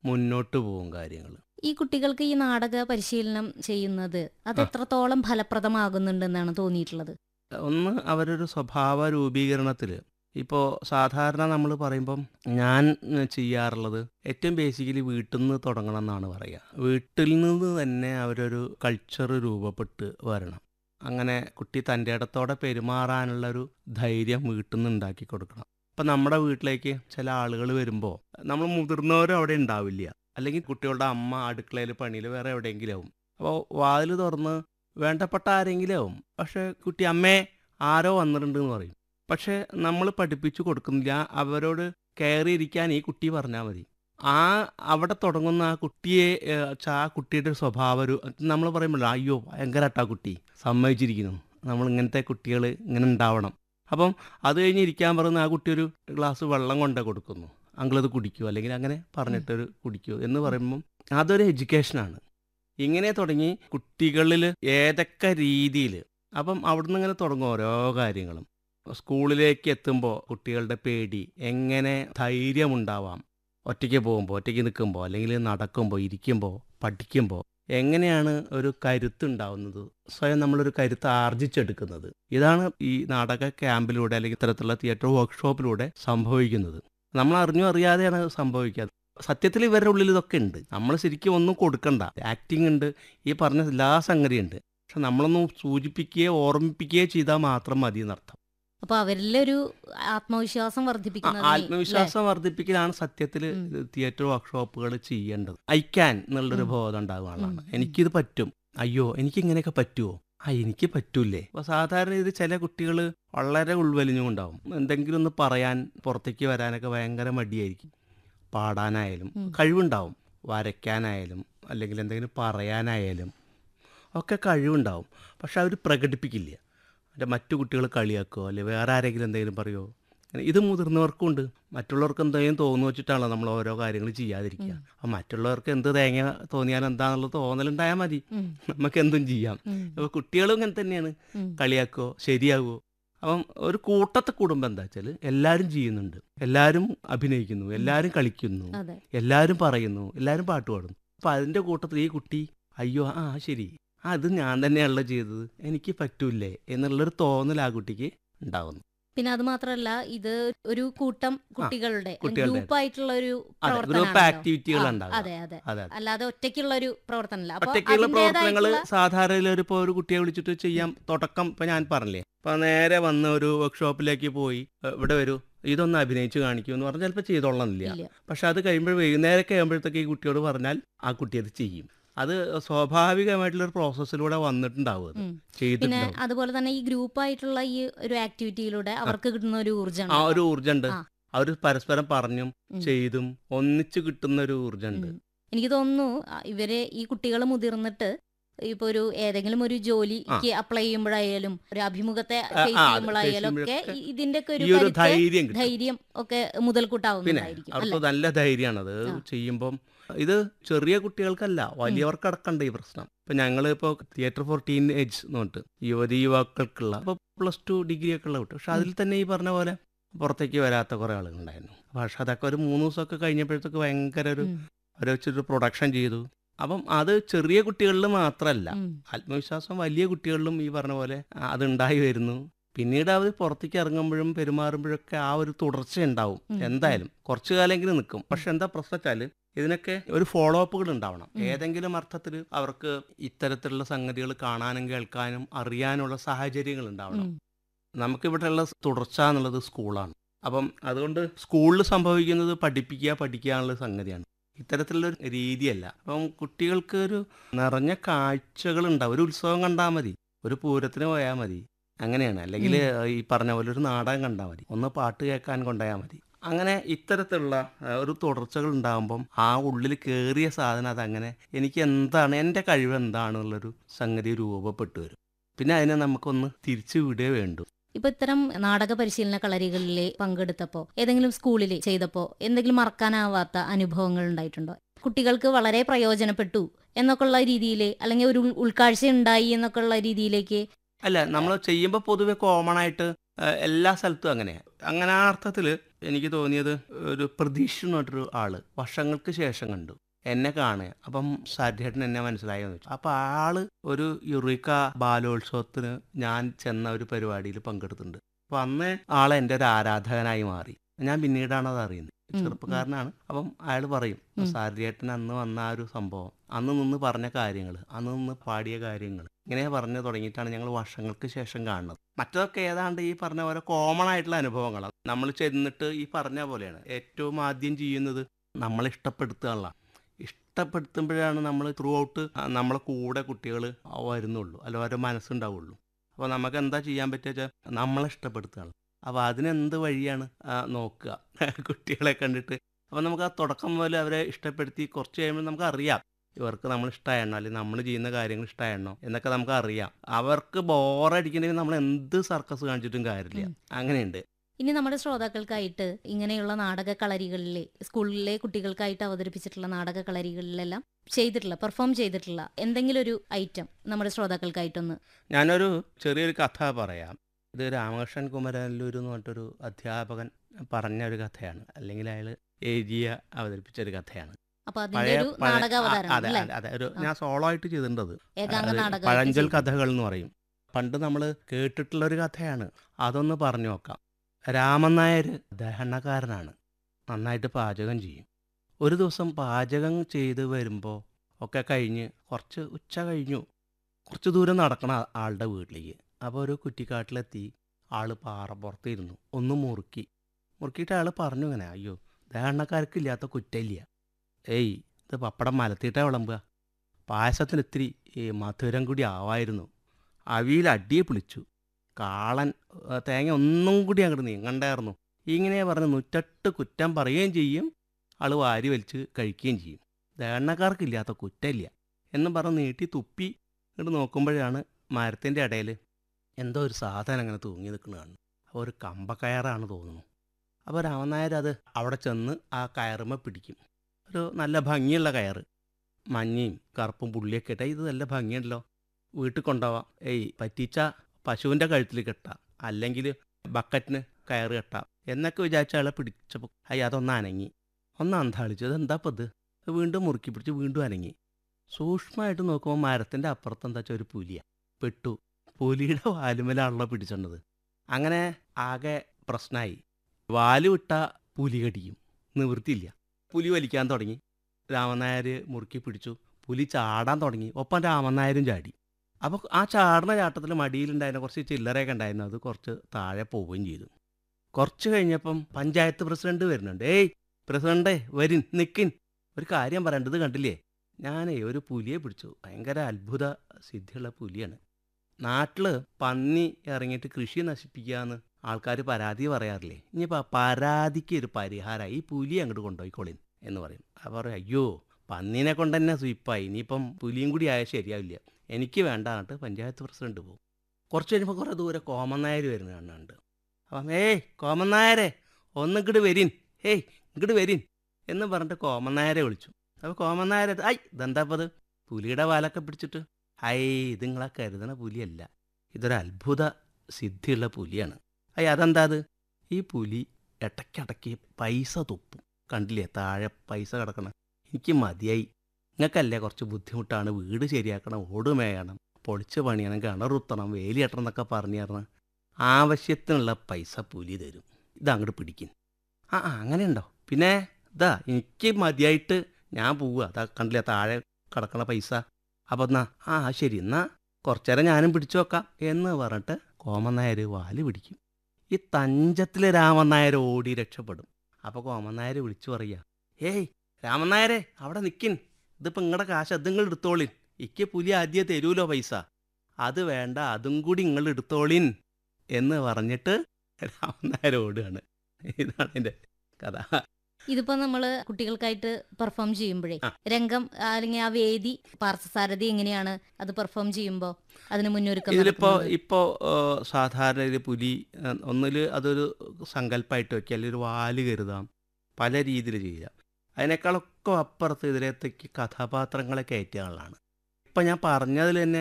മുന്നോട്ട് പോകും കാര്യങ്ങൾ ഈ കുട്ടികൾക്ക് ഈ നാടക പരിശീലനം ചെയ്യുന്നത് അത് ആ. എത്രത്തോളം ഫലപ്രദമാകുന്നുണ്ടെന്നാണ് തോന്നിയിട്ടുള്ളത് ഒന്ന് അവരൊരു സ്വഭാവ രൂപീകരണത്തിൽ ഇപ്പോൾ സാധാരണ നമ്മൾ പറയുമ്പം ഞാൻ ഉം, ചെയ്യാറുള്ളത് ഏറ്റവും ബേസിക്കലി വീട്ടിൽ നിന്ന് തുടങ്ങണം എന്നാണ് പറയുക വീട്ടിൽ നിന്ന് തന്നെ അവരൊരു കൾച്ചർ രൂപപ്പെട്ട് വരണം അങ്ങനെ കുട്ടി തൻ്റെ ഇടത്തോടെ പെരുമാറാനുള്ളൊരു ധൈര്യം വീട്ടിൽ നിന്ന് ഉണ്ടാക്കി കൊടുക്കണം ഇപ്പം നമ്മുടെ വീട്ടിലേക്ക് ചില ആളുകൾ വരുമ്പോൾ നമ്മൾ മുതിർന്നവരും അവിടെ ഉണ്ടാവില്ല അല്ലെങ്കിൽ കുട്ടികളുടെ അമ്മ അടുക്കളയിൽ പണിയിൽ വേറെ എവിടെയെങ്കിലും ആവും അപ്പോൾ വാതിൽ തുറന്ന് വേണ്ടപ്പെട്ട ആരെങ്കിലും ആവും പക്ഷേ കുട്ടി അമ്മേ ആരോ വന്നിട്ടുണ്ട് എന്ന് പറയും പക്ഷേ നമ്മൾ പഠിപ്പിച്ചു കൊടുക്കുന്നില്ല അവരോട് കയറിയിരിക്കാൻ ഈ കുട്ടി പറഞ്ഞാൽ മതി ആ അവിടെ തുടങ്ങുന്ന ആ കുട്ടിയെ ഏഹ്, ച്ച ആ കുട്ടിയുടെ ഒരു സ്വഭാവം ഒരു നമ്മൾ പറയുമ്പോൾ അയ്യോ ഭയങ്കരമായിട്ടാ കുട്ടി സമ്മതിച്ചിരിക്കുന്നു നമ്മൾ ഇങ്ങനത്തെ കുട്ടികൾ ഇങ്ങനെ ഉണ്ടാവണം അപ്പം അത് കഴിഞ്ഞ് ഇരിക്കാൻ പറയുന്ന ആ കുട്ടി ഒരു ഗ്ലാസ് വെള്ളം കൊണ്ടേ കൊടുക്കുന്നു അങ്കിളത് കുടിക്കൂ അല്ലെങ്കിൽ അങ്ങനെ പറഞ്ഞിട്ടൊരു കുടിക്കൂ എന്ന് പറയുമ്പം അതൊരു എഡ്യൂക്കേഷനാണ് ഇങ്ങനെ തുടങ്ങി കുട്ടികളിൽ ഏതൊക്കെ രീതിയിൽ അപ്പം അവിടുന്ന് ഇങ്ങനെ തുടങ്ങും ഓരോ കാര്യങ്ങളും സ്കൂളിലേക്ക് എത്തുമ്പോൾ കുട്ടികളുടെ പേടി എങ്ങനെ ധൈര്യമുണ്ടാവാം ഒറ്റയ്ക്ക് പോകുമ്പോൾ ഒറ്റയ്ക്ക് നിൽക്കുമ്പോൾ അല്ലെങ്കിൽ നടക്കുമ്പോൾ ഇരിക്കുമ്പോൾ പഠിക്കുമ്പോൾ എങ്ങനെയാണ് ഒരു കരുത്തുണ്ടാവുന്നത് സ്വയം നമ്മളൊരു കരുത്ത് ആർജിച്ചെടുക്കുന്നത് ഇതാണ് ഈ നാടക ക്യാമ്പിലൂടെ അല്ലെങ്കിൽ ഇത്തരത്തിലുള്ള തിയേറ്റർ വർക്ക്ഷോപ്പിലൂടെ സംഭവിക്കുന്നത് നമ്മൾ അറിഞ്ഞോ അറിയാതെയാണ് സംഭവിക്കാറ് സത്യത്തിൽ ഇവരുടെ ഉള്ളിൽ ഇതൊക്കെ ഉണ്ട് നമ്മൾ ശരിക്കും ഒന്നും കൊടുക്കണ്ട ആക്ടിങ് ഉണ്ട് ഈ പറഞ്ഞ എല്ലാ സംഗതിയുണ്ട് പക്ഷെ നമ്മളൊന്നും സൂചിപ്പിക്കുകയോ ഓർമ്മിപ്പിക്കുകയോ ചെയ്താൽ മാത്രം മതി എന്നർത്ഥം അപ്പൊ അവരിലൊരു ആത്മവിശ്വാസം ആ, വർദ്ധിപ്പിക്കുന്നത് ആത്മവിശ്വാസം വർദ്ധിപ്പിക്കലാണ് സത്യത്തിൽ ഉം. തിയേറ്റർ വർക്ക്ഷോപ്പുകൾ ചെയ്യേണ്ടത് ഐ ക്യാൻ എന്നുള്ളൊരു ഉം. ബോധം ഉണ്ടാകുകയാണ് ഉം. എനിക്കിത് പറ്റും അയ്യോ എനിക്ക് ഇങ്ങനെയൊക്കെ പറ്റുമോ ആ എനിക്ക് പറ്റൂലേ അപ്പോൾ സാധാരണ ഇത് ചില കുട്ടികൾ വളരെ ഉൾവലിഞ്ഞുകൊണ്ടാവും എന്തെങ്കിലും ഒന്ന് പറയാൻ പുറത്തേക്ക് വരാനൊക്കെ ഭയങ്കര മടിയായിരിക്കും പാടാനായാലും ഉം. കഴിവുണ്ടാവും വരയ്ക്കാനായാലും അല്ലെങ്കിൽ എന്തെങ്കിലും പറയാനായാലും ഒക്കെ കഴിവുണ്ടാവും പക്ഷെ അവർ പ്രകടിപ്പിക്കില്ല എൻ്റെ മറ്റു കുട്ടികൾ കളിയാക്കുമോ അല്ലെങ്കിൽ വേറെ ആരെങ്കിലും എന്തെങ്കിലും പറയുമോ അങ്ങനെ ഇത് മുതിർന്നവർക്കും ഉണ്ട് മറ്റുള്ളവർക്ക് എന്തെങ്കിലും തോന്നു വെച്ചിട്ടാണല്ലോ നമ്മൾ ഓരോ കാര്യങ്ങൾ ചെയ്യാതിരിക്കുക ഉം. അപ്പം മറ്റുള്ളവർക്ക് എന്ത് തേങ്ങ തോന്നിയാൽ എന്താണെന്നുള്ള തോന്നലുണ്ടായാൽ മതി ഉം, നമുക്ക് എന്തും ചെയ്യാം ഉം, അപ്പോൾ കുട്ടികളും ഇങ്ങനെ തന്നെയാണ് ഉം. കളിയാക്കുമോ ശരിയാകുമോ അപ്പം ഒരു കൂട്ടത്തെ കുടുംബം എന്താ വെച്ചാൽ എല്ലാവരും ചെയ്യുന്നുണ്ട് എല്ലാവരും അഭിനയിക്കുന്നു എല്ലാവരും കളിക്കുന്നു അതെ എല്ലാവരും പറയുന്നു എല്ലാവരും പാട്ട് പാടുന്നു അപ്പം അതിൻ്റെ കൂട്ടത്തിൽ ഈ കുട്ടി അയ്യോ ആ ശരി ആ അത് ഞാൻ തന്നെയാണല്ലോ ചെയ്തത് എനിക്ക് പറ്റൂലേ എന്നുള്ളൊരു തോന്നൽ ആ കുട്ടിക്ക് ഉണ്ടാകുന്നു പിന്നെ അത് മാത്രമല്ല ഇത് ഒരു കൂട്ടം കുട്ടികളുടെ കുട്ടികളുടെ. ഗ്രൂപ്പ് ആയിട്ടുള്ള ഒരു അതെ ഗ്രൂപ്പ് പ്രവർത്തനമാണല്ലോ. ആക്ടിവിറ്റികൾ ആ, ഉണ്ടാകും അതെ അതെ അതെ അല്ലാതെ ഒറ്റയ്ക്കുള്ള ഒരു പ്രവർത്തനമല്ല അപ്പൊ ഒറ്റയ്ക്കുള്ള പ്രവർത്തനങ്ങൾ അതിന്റേതായിട്ടുള്ള- സാധാരണ ഒരു ഇപ്പോൾ ഒരു കുട്ടിയെ വിളിച്ചിട്ട് ചെയ്യാം തുടക്കം ഇപ്പം ഞാൻ പറഞ്ഞില്ലേ അപ്പം നേരെ വന്ന് ഒരു വർക്ക്ഷോപ്പിലേക്ക് പോയി "ഏ, ഇവിടെ വരൂ ഇതൊന്ന് അഭിനയിച്ച് കാണിക്കൂ എന്ന് പറഞ്ഞാൽ ചിലപ്പോൾ ചെയ്തോളന്നില്ല ഇല്ല. പക്ഷെ അത് കഴിയുമ്പോൾ വൈകുന്നേരമൊക്കെ ആകുമ്പോഴത്തേക്ക് ഈ കുട്ടിയോട് പറഞ്ഞാൽ ആ കുട്ടി അത് ചെയ്യും അത് സ്വാഭാവികമായിട്ടുള്ളൊരു പ്രോസസ്സിലൂടെ വന്നിട്ടുണ്ടാവും അത് ഉം. പിന്നെ ചെയ്തിട്ടുണ്ടാവും അതുപോലെ തന്നെ ഈ ഗ്രൂപ്പ് ആയിട്ടുള്ള ഈ ഒരു ആക്ടിവിറ്റിയിലൂടെ അവർക്ക് കിട്ടുന്ന ഒരു ഊർജ്ജം ആ ഒരു ഊർജ്ജമുണ്ട് ആ. അവർ പരസ്പരം പറഞ്ഞും ഉം. ചെയ്തും ഒന്നിച്ച് കിട്ടുന്ന ഒരു ഊർജ്ജമുണ്ട് എനിക്ക് തോന്നുന്നു ആ, ഇവരെ ഈ കുട്ടികൾ മുതിർന്നിട്ട് ഇപ്പൊ ഒരു ഏതെങ്കിലും ഒരു ജോലിക്ക് അപ്ലൈ ചെയ്യുമ്പോഴായാലും ഒരു അഭിമുഖത്തെ ആ, ഫേസ് ആ, അത് ചെയ്യുമ്പോഴായാലും face ഒക്കെ ചെയ്യുമ്പോഴൊക്കെ ഇതിന്റെ ഒക്കെ ഈ ഒരു ഒരു കരുത്ത്, ധൈര്യം കിട്ടും ധൈര്യം ഒക്കെ മുതൽക്കൂട്ടാവുന്നതായിരിക്കും അല്ലെ അവർക്ക് നല്ല ധൈര്യമാണ് അത് ആ. ചെയ്യുമ്പം ഇത് ചെറിയ കുട്ടികൾക്കല്ല വലിയവർക്കടക്കണ്ട ഈ പ്രശ്നം ഇപ്പൊ ഞങ്ങൾ ഇപ്പോൾ തിയേറ്റർ ഫോർ ടീൻ ഏജ് എന്ന് പറഞ്ഞിട്ട് യുവതി യുവാക്കൾക്കുള്ള ഇപ്പോൾ പ്ലസ് ടു ഡിഗ്രി ഒക്കെ ഉള്ള കുട്ടി പക്ഷെ അതിൽ തന്നെ ഈ പറഞ്ഞ പോലെ പുറത്തേക്ക് വരാത്ത കുറേ ആളുകളുണ്ടായിരുന്നു പക്ഷെ അതൊക്കെ ഒരു മൂന്ന് ദിവസമൊക്കെ കഴിഞ്ഞപ്പോഴത്തേക്ക് ഭയങ്കര ഒരു അവരെ വെച്ചൊരു പ്രൊഡക്ഷൻ ചെയ്തു അപ്പം അത് ചെറിയ കുട്ടികളിൽ മാത്രമല്ല ആത്മവിശ്വാസം വലിയ കുട്ടികളിലും ഈ പറഞ്ഞ പോലെ ആ, അതുണ്ടായി വരുന്നു പിന്നീട് അവർ പുറത്തേക്ക് ഇറങ്ങുമ്പോഴും പെരുമാറുമ്പോഴൊക്കെ ആ ഒരു തുടർച്ച ഉണ്ടാവും ഉം, എന്തായാലും കുറച്ചു കാലെങ്കിലും നിൽക്കും പക്ഷെ എന്താ പ്രശ്നം വെച്ചാൽ ഇതിനൊക്കെ ഒരു ഫോളോ അപ്പുകൾ ഉണ്ടാവണം ഉം. ഏതെങ്കിലും അർത്ഥത്തിൽ അവർക്ക് ഇത്തരത്തിലുള്ള സംഗതികൾ കാണാനും കേൾക്കാനും അറിയാനുള്ള സാഹചര്യങ്ങൾ ഉണ്ടാവണം നമുക്കിവിടെയുള്ള തുടർച്ച എന്നുള്ളത് സ്കൂളാണ് അപ്പം അതുകൊണ്ട് സ്കൂളിൽ സംഭവിക്കുന്നത് പഠിപ്പിക്കുക പഠിക്കുക എന്നുള്ള സംഗതിയാണ് ഇത്തരത്തിലുള്ള ഒരു രീതിയല്ല അപ്പം കുട്ടികൾക്ക് ഒരു നിറഞ്ഞ കാഴ്ചകൾ ഉണ്ടാവും ഒരു ഉത്സവം കണ്ടാൽ മതി ഒരു പൂരത്തിന് പോയാൽ മതി അങ്ങനെയാണ് അല്ലെങ്കിൽ ഈ പറഞ്ഞ പോലെ ഒരു നാടകം കണ്ടാൽ മതി ഒന്ന് പാട്ട് കേൾക്കാൻ കൊണ്ടുപോയാൽ മതി അങ്ങനെ ഇത്തരത്തിലുള്ള ആ, ഒരു തുടർച്ചകൾ ഉണ്ടാകുമ്പം ആ ഉള്ളിൽ കയറിയ സാധനം അതങ്ങനെ എനിക്ക് എന്താണ് എൻ്റെ കഴിവ് എന്താണെന്നുള്ളൊരു സംഗതി രൂപപ്പെട്ടു വരും പിന്നെ അതിനെ നമുക്കൊന്ന് തിരിച്ചു വിടുകയേ വേണ്ടൂ ഇപ്പൊ ഇത്തരം നാടക പരിശീലന കളരികളിൽ പങ്കെടുത്തപ്പോ ഏതെങ്കിലും സ്കൂളിൽ ചെയ്തപ്പോ എന്തെങ്കിലും മറക്കാനാവാത്ത അനുഭവങ്ങൾ ഉണ്ടായിട്ടുണ്ടോ കുട്ടികൾക്ക് വളരെ പ്രയോജനപ്പെട്ടു എന്നൊക്കെ ഉള്ള രീതിയിൽ അല്ലെങ്കിൽ ഒരു ഉൾ- ഉൾക്കാഴ്ച ഉണ്ടായി എന്നൊക്കെ ഉള്ള രീതിയിലേക്ക് അല്ല നമ്മൾ ചെയ്യുമ്പോൾ പൊതുവെ കോമൺ ആയിട്ട് ആ, എല്ലാ സ്ഥലത്തും അങ്ങനെയാണ് അങ്ങനെ ആ അർത്ഥത്തിൽ എനിക്ക് തോന്നിയത് ഒരു പ്രതീക്ഷ എന്ന് പറഞ്ഞൊരു ആള് വർഷങ്ങൾക്ക് ശേഷം കണ്ടു എന്നെ കാണുക അപ്പം സാധ്യേട്ടൻ എന്നെ മനസ്സിലായെന്ന് വെച്ചു അപ്പം ആള് ഒരു യുറിക്ക ബാലോത്സവത്തിന് ഞാൻ ചെന്ന ഒരു പരിപാടിയിൽ പങ്കെടുത്തിട്ടുണ്ട് അപ്പം അന്ന് ആൾ എൻ്റെ ഒരു ആരാധകനായി മാറി ഞാൻ പിന്നീടാണ് അത് അറിയുന്നത് ഉം, ചെറുപ്പക്കാരനാണ് അപ്പം അയാൾ പറയും ഉം. സാരിയേട്ടൻ അന്ന് വന്ന ആ ഒരു സംഭവം അന്ന് നിന്ന് പറഞ്ഞ കാര്യങ്ങൾ അന്ന് നിന്ന് പാടിയ കാര്യങ്ങൾ ഇങ്ങനെ പറഞ്ഞു തുടങ്ങിയിട്ടാണ് ഞങ്ങൾ വർഷങ്ങൾക്ക് ശേഷം കാണുന്നത് മറ്റതൊക്കെ ഏതാണ്ട് ഈ പറഞ്ഞ പോലെ കോമൺ ആയിട്ടുള്ള അനുഭവങ്ങളാണ് നമ്മൾ ചെന്നിട്ട് ഈ പറഞ്ഞ പോലെയാണ് ഏറ്റവും ആദ്യം ചെയ്യുന്നത് നമ്മൾ ഇഷ്ടപ്പെടുത്തുകയുള്ള ഇഷ്ടപ്പെടുത്തുമ്പോഴാണ് നമ്മൾ ത്രൂ ഔട്ട് നമ്മളെ കൂടെ കുട്ടികൾ വരുന്നുള്ളൂ അല്ല ഓരോ മനസ്സുണ്ടാവുള്ളൂ അപ്പോൾ നമുക്ക് എന്താ ചെയ്യാൻ പറ്റുക വെച്ചാൽ നമ്മളെ ഇഷ്ടപ്പെടുത്തുകയാണ് അപ്പോൾ അതിനെന്ത് വഴിയാണ് ആ, നോക്കുക കുട്ടികളെ കണ്ടിട്ട് അപ്പോൾ നമുക്ക് ആ തുടക്കം മുതൽ അവരെ ഇഷ്ടപ്പെടുത്തി കുറച്ച് കഴിയുമ്പോൾ നമുക്ക് അറിയാം ഇവർക്ക് നമ്മൾ ഇഷ്ടമായണോ അല്ലെങ്കിൽ നമ്മൾ ചെയ്യുന്ന കാര്യങ്ങൾ ഇഷ്ടമായണോ എന്നൊക്കെ നമുക്ക് അറിയാം അവർക്ക് ബോറടിക്കണമെങ്കിൽ നമ്മൾ എന്ത് സർക്കസ് കാണിച്ചിട്ടും കാര്യമില്ല ഉം. അങ്ങനെയുണ്ട് ഇനി നമ്മുടെ ശ്രോതാക്കൾക്കായിട്ട് ഇങ്ങനെയുള്ള നാടക കളരികളിലെ സ്കൂളിലെ കുട്ടികൾക്കായിട്ട് അവതരിപ്പിച്ചിട്ടുള്ള നാടക കളരികളിലെല്ലാം ചെയ്തിട്ടുള്ള പെർഫോം ചെയ്തിട്ടുള്ള എന്തെങ്കിലും ഒരു ഐറ്റം നമ്മുടെ ശ്രോതാക്കൾക്കായിട്ടൊന്ന് ഞാനൊരു ചെറിയൊരു കഥ പറയാം ഇത് രാമകൃഷ്ണൻ കുമരല്ലൂർ എന്ന് പറഞ്ഞിട്ടൊരു അധ്യാപകൻ പറഞ്ഞ ഒരു കഥയാണ് അല്ലെങ്കിൽ അയാൾ എഴുതിയ അവതരിപ്പിച്ച ഒരു കഥയാണ് അപ്പൊ അതിന്റെ ഒരു പഴയ- നാടക ആ, അവതാരം അതെ അല്ലേ അതെ, അതെ ഒരു ആ. ഞാൻ സോളോ ആയിട്ട് ചെയ്തിട്ടുണ്ട് ഏകാംഗ അത് നാടക പഴഞ്ചൊൽ കഥകൾ എന്ന് പറയും പണ്ട് നമ്മൾ കേട്ടിട്ടുള്ള ഒരു കഥയാണ് അതൊന്ന് പറഞ്ഞു നോക്കാം രാമൻ നായർ ദഹനക്കാരനാണ് നന്നായിട്ട് പാചകം ചെയ്യും ഒരു ദിവസം പാചകം ചെയ്ത് വരുമ്പോൾ ഒക്കെ കഴിഞ്ഞ് കുറച്ച് ഉച്ച കഴിഞ്ഞു കുറച്ച് ദൂരം നടക്കണം ആ- ആളുടെ വീട്ടിലേക്ക് അപ്പോൾ ഒരു കുറ്റിക്കാട്ടിലെത്തി ആൾ പാറപ്പുറത്തിരുന്നു ഒന്ന് മുറുക്കി മുറുക്കിയിട്ട് അയാൾ പറഞ്ഞു ഇങ്ങനെ അയ്യോ ദഹനക്കാർക്കില്ലാത്ത കുറ്റമില്ല ഏയ് ഇത് പപ്പടം മലത്തിയിട്ടാ വിളമ്പുക പായസത്തിന് ഇത്തിരി ഈ മധുരം കൂടി ആവായിരുന്നു അവിയിൽ അടിയെ പിളിച്ചു കാളൻ ഏ, തേങ്ങ ഒന്നും കൂടി അങ്ങോട്ട് നീങ്ങണ്ടായിരുന്നു ഇങ്ങനെ പറഞ്ഞ് നൂറ്റെട്ട് കുറ്റം പറയുകയും ചെയ്യും ആൾ വാരി വലിച്ച് കഴിക്കുകയും ചെയ്യും ദഹനക്കാർക്കില്ലാത്ത കുറ്റമില്ല എന്നും പറഞ്ഞ് നീട്ടി തുപ്പി ഇങ്ങോട്ട് നോക്കുമ്പോഴാണ് മരത്തിൻ്റെ ഇടയിൽ എന്തോ ഒരു സാധനം അങ്ങനെ തൂങ്ങി നിൽക്കുന്നതാണ് അപ്പോൾ ഒരു കമ്പക്കയറാണ് തോന്നുന്നു അപ്പോൾ രാമനായർ അത് അവിടെ ചെന്ന് ആ കയറുമ്മ പിടിക്കും ഒരു നല്ല ഭംഗിയുള്ള കയറ് മഞ്ഞയും കറുപ്പും പുള്ളിയൊക്കെ ഇട്ടാൽ ഇത് നല്ല ഭംഗിയുണ്ടല്ലോ വീട്ടിൽ കൊണ്ടുപോവാം ഏയ് പറ്റിച്ച പശുവിൻ്റെ കഴുത്തിൽ കെട്ടാം അല്ലെങ്കിൽ ബക്കറ്റിന് കയറ് കെട്ടാം എന്നൊക്കെ വിചാരിച്ച ആളെ പിടിച്ചപ്പോൾ അയ്യ അതൊന്ന് അനങ്ങി ഒന്ന് അന്താളിച്ചു അതെന്താ ഇപ്പം ഇത് ഇത് വീണ്ടും മുറുക്കി പിടിച്ച് വീണ്ടും അനങ്ങി സൂക്ഷ്മമായിട്ട് നോക്കുമ്പോൾ മരത്തിൻ്റെ അപ്പുറത്ത് എന്താ വെച്ചാൽ ഒരു പുലിയ പെട്ടു പുലിയുടെ വാലുമലാണല്ലോ പിടിച്ചോണ്ടത് അങ്ങനെ ആകെ പ്രശ്നമായി വാല് വിട്ട പുലി കടിക്കും നിവൃത്തിയില്ല പുലി വലിക്കാൻ തുടങ്ങി രാമനായർ മുറുക്കി പിടിച്ചു പുലി ചാടാൻ തുടങ്ങി ഒപ്പം രാമനായരും ചാടി അപ്പോൾ ആ ചാടുന്ന ചാട്ടത്തിൽ മടിയിലുണ്ടായിരുന്ന കുറച്ച് ചില്ലറയൊക്കെ ഉണ്ടായിരുന്നു അത് കുറച്ച് താഴെ പോവുകയും ചെയ്തു കുറച്ച് കഴിഞ്ഞപ്പം പഞ്ചായത്ത് പ്രസിഡന്റ് വരുന്നുണ്ട് ഏയ് പ്രസിഡന്റേ വരിൻ നിക്കിൻ ഒരു കാര്യം പറയേണ്ടത് കണ്ടില്ലേ ഞാനേ ഒരു പുലിയെ പിടിച്ചു ഭയങ്കര അത്ഭുത സിദ്ധിയുള്ള പുലിയാണ് നാട്ടിൽ പന്നി ഇറങ്ങിയിട്ട് കൃഷി നശിപ്പിക്കാന്ന് ആൾക്കാർ പരാതി പറയാറില്ലേ ഇനിയിപ്പോൾ പരാതിക്ക് ഒരു പരിഹാരമായി ഈ പുലി അങ്ങോട്ട് കൊണ്ടുപോയിക്കോളിൻ എന്ന് പറയും അപ്പോൾ പറയും അയ്യോ പന്നീനെ കൊണ്ട് തന്നെ സ്വീപ്പായി ഇനിയിപ്പം പുലിയും കൂടി ആയാൽ ശരിയാവില്ല എനിക്ക് വേണ്ട എന്നിട്ട് പഞ്ചായത്ത് പ്രസിഡന്റ് പോകും കുറച്ച് കഴിയുമ്പോൾ കുറേ ദൂരെ കോമൻ നായർ വരുന്ന കാണുന്നുണ്ട് അപ്പം ഏയ് കോമൻ നായരെ ഒന്ന് ഇങ്ങോട്ട് വരിൻ ഏയ് ഇങ്ങോട്ട് വരിൻ എന്ന് പറഞ്ഞിട്ട് കോമൻ നായരെ വിളിച്ചു അപ്പോൾ കോമൻ നായരെ ഐ ഇതെന്താ ഇപ്പത് പുലിയുടെ വാലൊക്കെ പിടിച്ചിട്ട് ഹൈ ഇത് നിങ്ങളെ കരുതണ പുലിയല്ല ഇതൊരു അത്ഭുത സിദ്ധിയുള്ള പുലിയാണ് അയ്യ അതെന്താ അത് ഈ പുലി ഇടയ്ക്കിടയ്ക്ക് പൈസ തുപ്പും കണ്ടില്ലേ താഴെ പൈസ കിടക്കണം എനിക്ക് മതിയായി നിങ്ങൾക്കല്ലേ കുറച്ച് ബുദ്ധിമുട്ടാണ് വീട് ശരിയാക്കണം ഓട് മേയണം പൊളിച്ച് പണിയണം കിണറുത്തണം വേലിയട്ടണം എന്നൊക്കെ പറഞ്ഞു തരണം ആവശ്യത്തിനുള്ള പൈസ പുലി തരും ഇതങ്ങോട്ട് പിടിക്കും ആ ആ, അങ്ങനെയുണ്ടോ പിന്നെ ഇതാ എനിക്ക് മതിയായിട്ട് ഞാൻ പോവുക അതാ കണ്ടില്ലേ താഴെ കിടക്കണ പൈസ അപ്പം എന്നാ ആ ശരി എന്നാ കുറച്ചേരം ഞാനും പിടിച്ചു വെക്കാം എന്ന് പറഞ്ഞിട്ട് കോമൻ നായർ വാല് പിടിക്കും ഈ തഞ്ചത്തിൽ രാമൻ നായർ ഓടി രക്ഷപ്പെടും അപ്പോൾ കോമൻ നായർ വിളിച്ചു പറയുക ഏയ് രാമൻ നായരെ അവിടെ നിൽക്കിൻ ഇതിപ്പോൾ നിങ്ങളുടെ കാശ് അത് നിങ്ങൾ എടുത്തോളിൻ ഇക്ക് പുലി ആദ്യം തരൂലോ പൈസ അത് വേണ്ട അതും കൂടി നിങ്ങൾ എടുത്തോളിൻ എന്ന് പറഞ്ഞിട്ട് രാമൻ നായർ ഓടുകയാണ് ഇതാണ് എൻ്റെ കഥ ഇതിപ്പോ നമ്മള് കുട്ടികൾക്കായിട്ട് പെർഫോം ചെയ്യുമ്പോഴേ ആ. രംഗം ആ, അല്ലെങ്കിൽ ആ വേദി പാർത്ഥസാരഥി എങ്ങനെയാണ് അത് പെർഫോം ചെയ്യുമ്പോൾ അതിന് മുന്നൊരുക്കം ഇതിലിപ്പോൾ നടത്തുന്നത്? ഇപ്പോൾ സാധാരണ ഒരു പുലി ഒന്നിൽ അതൊരു സങ്കല്പമായിട്ട് വയ്ക്കുക അല്ലെങ്കിൽ ഒരു വാല് കരുതാം പല രീതിയിൽ ചെയ്യാം അതിനേക്കാളൊക്കെ അപ്പുറത്ത് ഇതിലേക്ക് കഥാപാത്രങ്ങളെ കയറ്റുകളാണ് ഇപ്പം ഞാൻ പറഞ്ഞതിൽ തന്നെ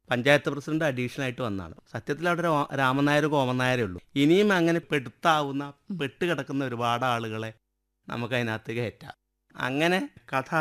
പഞ്ചായത്ത് പ്രസിഡന്റ് അഡീഷണൽ ആയിട്ട് വന്നാണ് സത്യത്തിൽ അവിടെ ഒരു രാമൻ നായർ കോമൻ നായരേ ഉള്ളൂ ഇനിയും അങ്ങനെ പെടുത്താവുന്ന പെട്ട് കിടക്കുന്ന ഒരുപാട് ആളുകളെ നമുക്ക് അതിനകത്ത് കയറ്റാം അങ്ങനെ കഥ